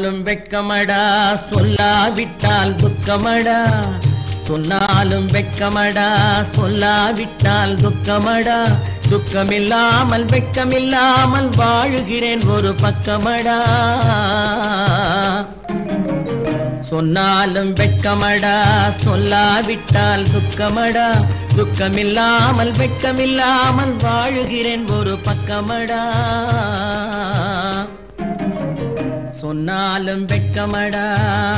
சொன்னாலும் வெட்கமடா சொல்லாவிட்டால் துக்கமடா சொன்னாலும் வெட்கமடா சொல்லாவிட்டால் துக்கமடா துக்கமில்லாமல் வெட்கமில்லாமல் வாழுகிறேன் ஒரு பக்கமடா சொன்னாலும் வெட்கமடா சொல்லாவிட்டால் துக்கமடா துக்கமில்லாமல் வெட்கமில்லாமல் வாழுகிறேன் ஒரு பக்கமடா சொன்னாலும் வெட்கமடா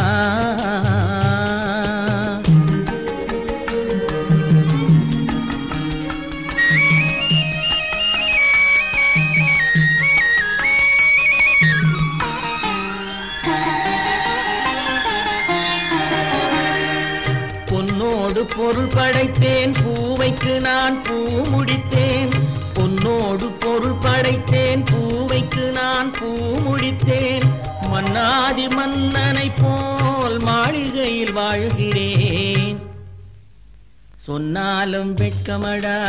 பொன்னோடு பொருள் படைத்தேன் பூவைக்கு நான் பூ முடித்தேன் பொன்னோடு பொருள் படைத்தேன் பூவைக்கு நான் பூ முடித்தேன் மன்னாதி மன்னனை போல் மாளிகையில் வாழ்கிறேன் சொன்னாலும் வெட்கமடா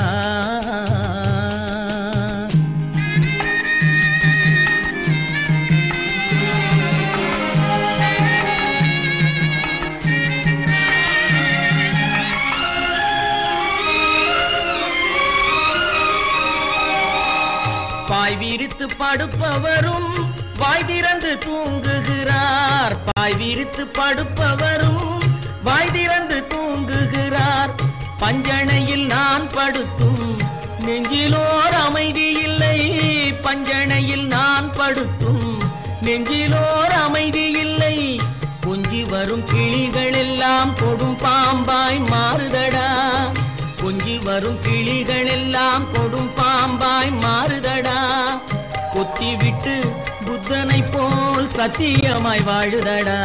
பாய் விரித்து படுப்பவரும் வாய் திறந்து தூங்குகிறார் பாய் விரித்து படுப்பவரும் வாய் திறந்து தூங்குகிறார் பஞ்சணையில் நான் படுத்தும் நெஞ்சிலோர் அமைதி இல்லை பஞ்சணையில் நான் படுத்தும் நெஞ்சிலோர் அமைதி இல்லை கொஞ்சி வரும் கிளிகள் எல்லாம் கொடும் பாம்பாய் மாறுதடா கொஞ்சி வரும் கிளிகள் எல்லாம் கொடும் பாம்பாய் மாறுதடா கொத்தி விட்டு புத்தனை போல் சத்தியமாய் வாழுதடா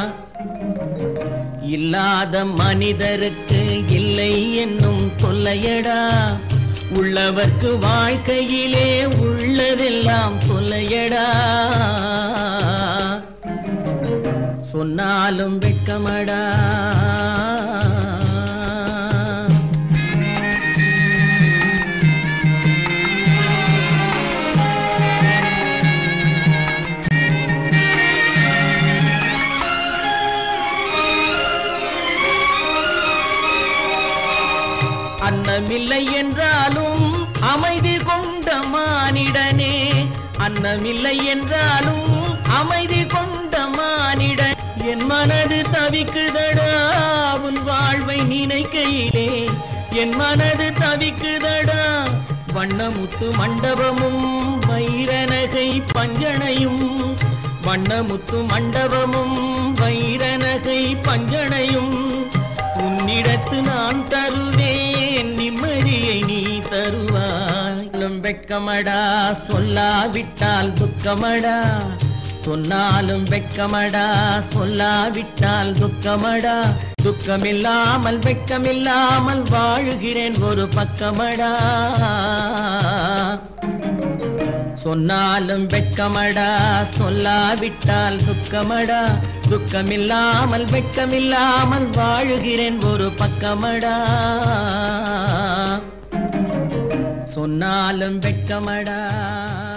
இல்லாத மனிதருக்கு இல்லை என்னும் தொல்லையடா உள்ளவர்க்கு வாழ்க்கையிலே உள்ளதெல்லாம் தொல்லையடா சொன்னாலும் வெட்கமடா அன்னமில்லை என்றாலும் அமைதி கொண்ட மானிடனே அன்னமில்லை என்றாலும் அமைதி கொண்ட மானிடன் என் மனது தவிக்குதடா உன் வாழ்வை நினைக்கையிலே என் மனது தவிக்குதடா வண்ணமுத்து மண்டபமும் வைரநகை பஞ்சனையும் வண்ணமுத்து மண்டபமும் வைரநகை பஞ்சனையும் உன்னிடத்து நான் தருவேன் நிம்மதியை நீ தருவாய் வெட்கமடா சொல்லாவிட்டால் துக்கமடா சொன்னாலும் வெட்கமடா சொல்லாவிட்டால் துக்கமடா துக்கமில்லாமல் வெட்கமில்லாமல் வாழுகிறேன் ஒரு பக்கமடா சொன்னாலும் வெட்கமடா சொல்லாவிட்டால் துக்கமடா துக்கமில்லாமல் வெட்கமில்லாமல் வாழுகிறேன் ஒரு பக்கமடா சொன்னாலும் வெட்கமடா